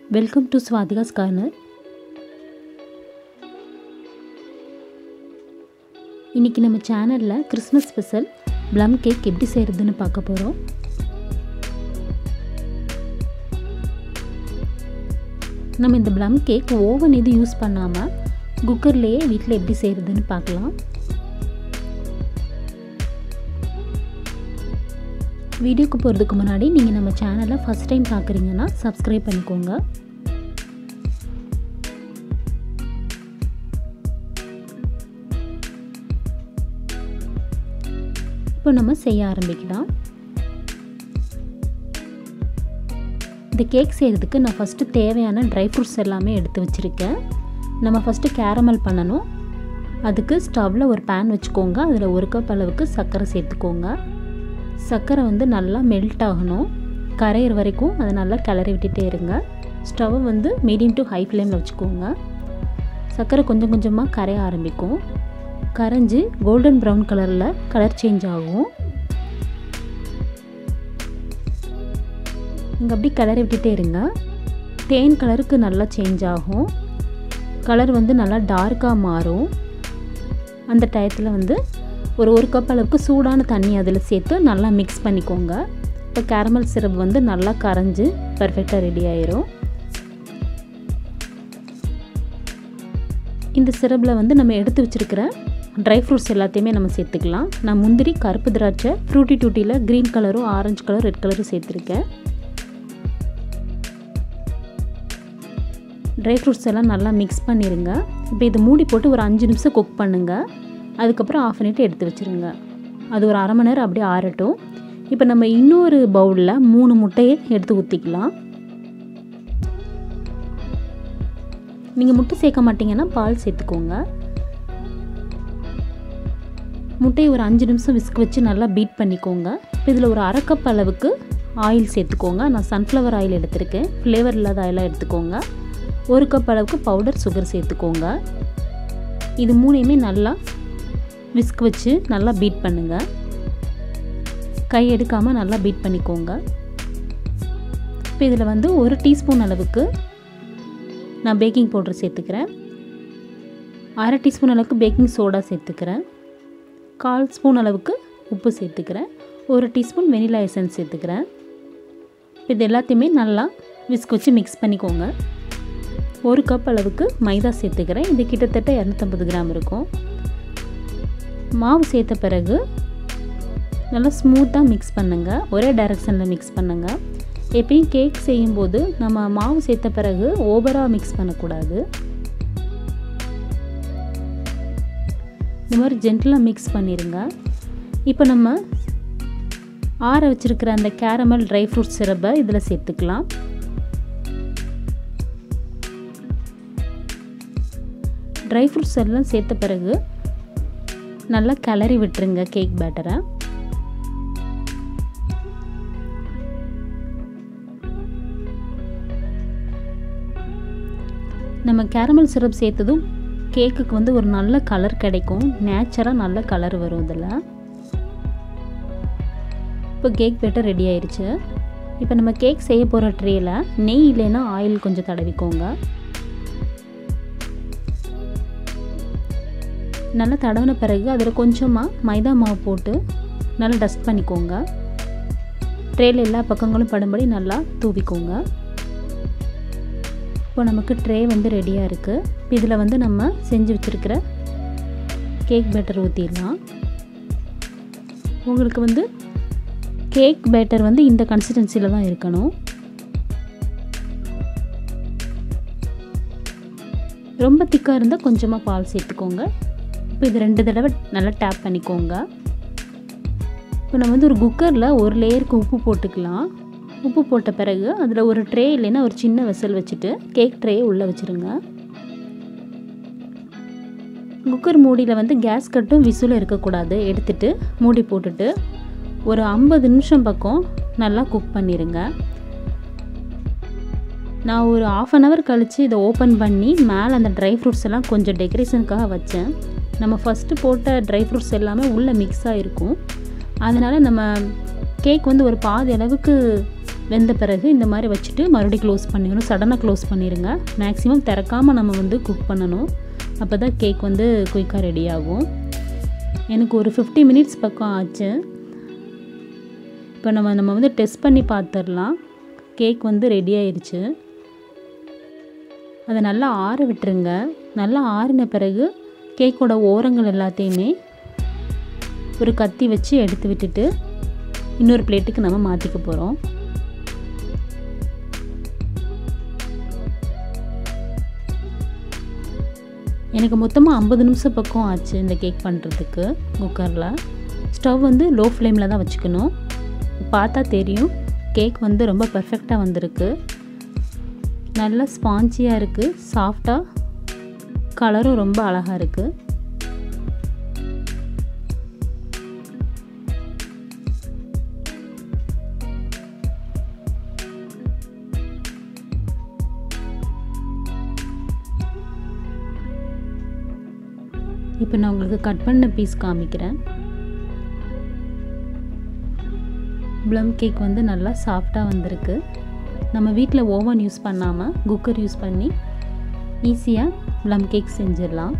welcome to ஸ்வாதிகாஸ் corner இன்றைக்கி நம்ம சேனலில் கிறிஸ்மஸ் ஸ்பெஷல் ப்ளம் கேக் எப்படி செய்கிறதுன்னு பார்க்க போகிறோம் நம்ம இந்த ப்ளம் கேக் ஓவன் இது யூஸ் பண்ணாமல் குக்கர்லேயே வீட்டில் எப்படி செய்கிறதுன்னு பார்க்கலாம் வீடியோக்கு போகிறதுக்கு முன்னாடி நீங்கள் நம்ம சேனலை ஃபஸ்ட் டைம் பார்க்குறீங்கன்னா சப்ஸ்கிரைப் பண்ணிக்கோங்க இப்போ நம்ம செய்ய ஆரம்பிக்கலாம் இந்த கேக் செய்கிறதுக்கு நான் ஃபஸ்ட்டு தேவையான ட்ரை ஃப்ரூட்ஸ் எல்லாமே எடுத்து வச்சுருக்கேன் நம்ம ஃபஸ்ட்டு கேரமல் பண்ணணும் அதுக்கு ஸ்டவ்வில் ஒரு பேன் வச்சுக்கோங்க அதில் ஒரு கப் அளவுக்கு சர்க்கரை சேர்த்துக்கோங்க சர்க்கரை வந்து நல்லா மெல்ட் ஆகணும் கரையிற வரைக்கும் அதை நல்லா கிளறி விட்டுட்டே இருங்க ஸ்டவ்வை வந்து மீடியம் டு ஹை ஃப்ளேமில் வச்சுக்கோங்க சர்க்கரை கொஞ்சம் கொஞ்சமாக கரைய ஆரம்பிக்கும் கரைஞ்சி கோல்டன் ப்ரௌன் கலரில் கலர் சேஞ்ச் ஆகும் இங்கே அப்படி கிளறி விட்டுட்டே இருங்க தேன் கலருக்கு நல்லா சேஞ்ச் ஆகும் கலர் வந்து நல்லா டார்க்காக மாறும் அந்த டயத்தில் வந்து ஒரு ஒரு கப் அளவுக்கு சூடான தண்ணி அதில் சேர்த்து நல்லா மிக்ஸ் பண்ணிக்கோங்க இப்போ கேரமல் சிரப் வந்து நல்லா கரைஞ்சி பர்ஃபெக்டாக ரெடி ஆயிரும் இந்த சிரப்பில் வந்து நம்ம எடுத்து வச்சுருக்கிற ட்ரை ஃப்ரூட்ஸ் எல்லாத்தையுமே நம்ம சேர்த்துக்கலாம் நான் முந்திரி கருப்பு திராட்சை ஃப்ரூட்டி டூட்டியில் க்ரீன் கலரும் ஆரஞ்சு கலர் ரெட் கலரும் சேர்த்துருக்கேன் ட்ரை ஃப்ரூட்ஸ் எல்லாம் நல்லா மிக்ஸ் பண்ணிடுங்க இப்போ இது மூடி போட்டு ஒரு அஞ்சு நிமிஷம் குக் பண்ணுங்கள் அதுக்கப்புறம் ஆஃப் பண்ணிவிட்டு எடுத்து வச்சுருங்க அது ஒரு அரை மணி நேரம் அப்படியே ஆறட்டும் இப்போ நம்ம இன்னொரு பவுலில் மூணு முட்டையை எடுத்து ஊற்றிக்கலாம் நீங்கள் முட்டை சேர்க்க மாட்டிங்கன்னா பால் சேர்த்துக்கோங்க முட்டையை ஒரு அஞ்சு நிமிஷம் விஸ்க் வச்சு நல்லா பீட் பண்ணிக்கோங்க இப்போ இதில் ஒரு அரை கப் அளவுக்கு ஆயில் சேர்த்துக்கோங்க நான் சன்ஃப்ளவர் ஆயில் எடுத்திருக்கேன் ஃப்ளேவர் இல்லாத ஆயிலாக எடுத்துக்கோங்க ஒரு கப் அளவுக்கு பவுடர் சுகர் சேர்த்துக்கோங்க இது மூணையுமே நல்லா விஸ்க் வச்சு நல்லா பீட் பண்ணுங்கள் கை எடுக்காமல் நல்லா பீட் பண்ணிக்கோங்க இப்போ இதில் வந்து ஒரு டீஸ்பூன் அளவுக்கு நான் பேக்கிங் பவுடர் சேர்த்துக்கிறேன் அரை டீஸ்பூன் அளவுக்கு பேக்கிங் சோடா சேர்த்துக்கிறேன் கால் ஸ்பூன் அளவுக்கு உப்பு சேர்த்துக்கிறேன் ஒரு டீஸ்பூன் வெனிலா எசன்ஸ் சேர்த்துக்கிறேன் இது எல்லாத்தையுமே நல்லா விஸ்க் வச்சு மிக்ஸ் பண்ணிக்கோங்க ஒரு கப் அளவுக்கு மைதா சேர்த்துக்கிறேன் இது கிட்டத்தட்ட இரநூத்தம்பது கிராம் இருக்கும் மாவு சேர்த்த பிறகு நல்லா ஸ்மூத்தாக மிக்ஸ் பண்ணுங்கள் ஒரே டைரெக்ஷனில் மிக்ஸ் பண்ணுங்கள் எப்பயும் கேக் செய்யும்போது நம்ம மாவு சேர்த்த பிறகு ஓவராக மிக்ஸ் பண்ணக்கூடாது இந்த மாதிரி ஜென்டலாக மிக்ஸ் பண்ணிடுங்க இப்போ நம்ம ஆற வச்சுருக்கிற அந்த கேரமல் ட்ரை ஃப்ரூட் சிரப்பை இதில் சேர்த்துக்கலாம் ட்ரை ஃப்ரூட்ஸ் எல்லாம் சேர்த்த பிறகு நல்லா கிளறி விட்டுருங்க கேக் பேட்டரை நம்ம கேரமல் சிரப் சேர்த்ததும் கேக்குக்கு வந்து ஒரு நல்ல கலர் கிடைக்கும் நேச்சராக நல்ல கலர் வரும் இதில் இப்போ கேக் பேட்டர் ரெடி ஆயிடுச்சு இப்போ நம்ம கேக் செய்ய போகிற ட்ரேயில் நெய் இல்லைன்னா ஆயில் கொஞ்சம் தடவிக்கோங்க நல்லா தடவின பிறகு அதில் கொஞ்சமாக மைதா மாவு போட்டு நல்லா டஸ்ட் பண்ணிக்கோங்க ட்ரேயில் எல்லா பக்கங்களும் படும்படி நல்லா தூவிக்கோங்க இப்போ நமக்கு ட்ரே வந்து ரெடியாக இருக்குது இப்போ இதில் வந்து நம்ம செஞ்சு வச்சுருக்கிற கேக் பேட்டர் ஊற்றிடலாம் உங்களுக்கு வந்து கேக் பேட்டர் வந்து இந்த கன்சிஸ்டன்சியில் தான் இருக்கணும் ரொம்ப திக்காக இருந்தால் கொஞ்சமாக பால் சேர்த்துக்கோங்க இப்போ இது ரெண்டு தடவை நல்லா டேப் பண்ணிக்கோங்க இப்போ நம்ம வந்து ஒரு குக்கரில் ஒரு லேயருக்கு உப்பு போட்டுக்கலாம் உப்பு போட்ட பிறகு அதில் ஒரு ட்ரே இல்லைன்னா ஒரு சின்ன வெசல் வச்சுட்டு கேக் ட்ரேயை உள்ளே வச்சுருங்க குக்கர் மூடியில் வந்து கேஸ் கட்டும் விசிலும் இருக்கக்கூடாது எடுத்துட்டு மூடி போட்டுட்டு ஒரு ஐம்பது நிமிஷம் பக்கம் நல்லா குக் பண்ணிடுங்க நான் ஒரு ஆஃப் அன் ஹவர் கழித்து இதை ஓப்பன் பண்ணி மேலே அந்த ட்ரை ஃப்ரூட்ஸ் எல்லாம் கொஞ்சம் டெக்கரேஷனுக்காக வச்சேன் நம்ம ஃபஸ்ட்டு போட்ட ட்ரை ஃப்ரூட்ஸ் எல்லாமே உள்ளே மிக்ஸ் ஆகிருக்கும் அதனால் நம்ம கேக் வந்து ஒரு பாதி அளவுக்கு வெந்த பிறகு இந்த மாதிரி வச்சுட்டு மறுபடியும் க்ளோஸ் பண்ணிடணும் சடனாக க்ளோஸ் பண்ணிடுங்க மேக்ஸிமம் திறக்காமல் நம்ம வந்து குக் பண்ணணும் அப்போ தான் கேக் வந்து குயிக்காக ரெடி ஆகும் எனக்கு ஒரு ஃபிஃப்டி மினிட்ஸ் பக்கம் ஆச்சு இப்போ நம்ம நம்ம வந்து டெஸ்ட் பண்ணி பார்த்துடலாம் கேக் வந்து ரெடி ஆயிடுச்சு அதை நல்லா ஆற விட்டுருங்க நல்லா ஆறின பிறகு கேக்கோட ஓரங்கள் எல்லாத்தையுமே ஒரு கத்தி வச்சு எடுத்து விட்டுட்டு இன்னொரு பிளேட்டுக்கு நம்ம மாற்றிக்க போகிறோம் எனக்கு மொத்தமாக ஐம்பது நிமிஷம் பக்கம் ஆச்சு இந்த கேக் பண்ணுறதுக்கு குக்கரில் ஸ்டவ் வந்து லோ ஃப்ளேமில் தான் வச்சுக்கணும் பார்த்தா தெரியும் கேக் வந்து ரொம்ப பர்ஃபெக்டாக வந்திருக்கு நல்லா ஸ்பான்ச்சியாக இருக்குது சாஃப்டாக கலரும் ரொம்ப அழகாக இருக்குது இப்போ நான் உங்களுக்கு கட் பண்ண பீஸ் காமிக்கிறேன் ப்ளம் கேக் வந்து நல்லா சாஃப்டாக வந்திருக்கு நம்ம வீட்டில் ஓவன் யூஸ் பண்ணாமல் குக்கர் யூஸ் பண்ணி ஈஸியாக ப்ளம் கேக் செஞ்சிடலாம்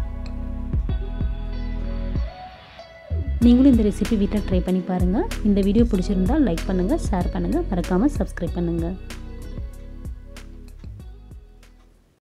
நீங்களும் இந்த ரெசிபி வீட்டில் ட்ரை பண்ணி பாருங்கள் இந்த வீடியோ பிடிச்சிருந்தால் லைக் பண்ணுங்கள் ஷேர் பண்ணுங்கள் மறக்காமல் சப்ஸ்கிரைப் பண்ணுங்கள்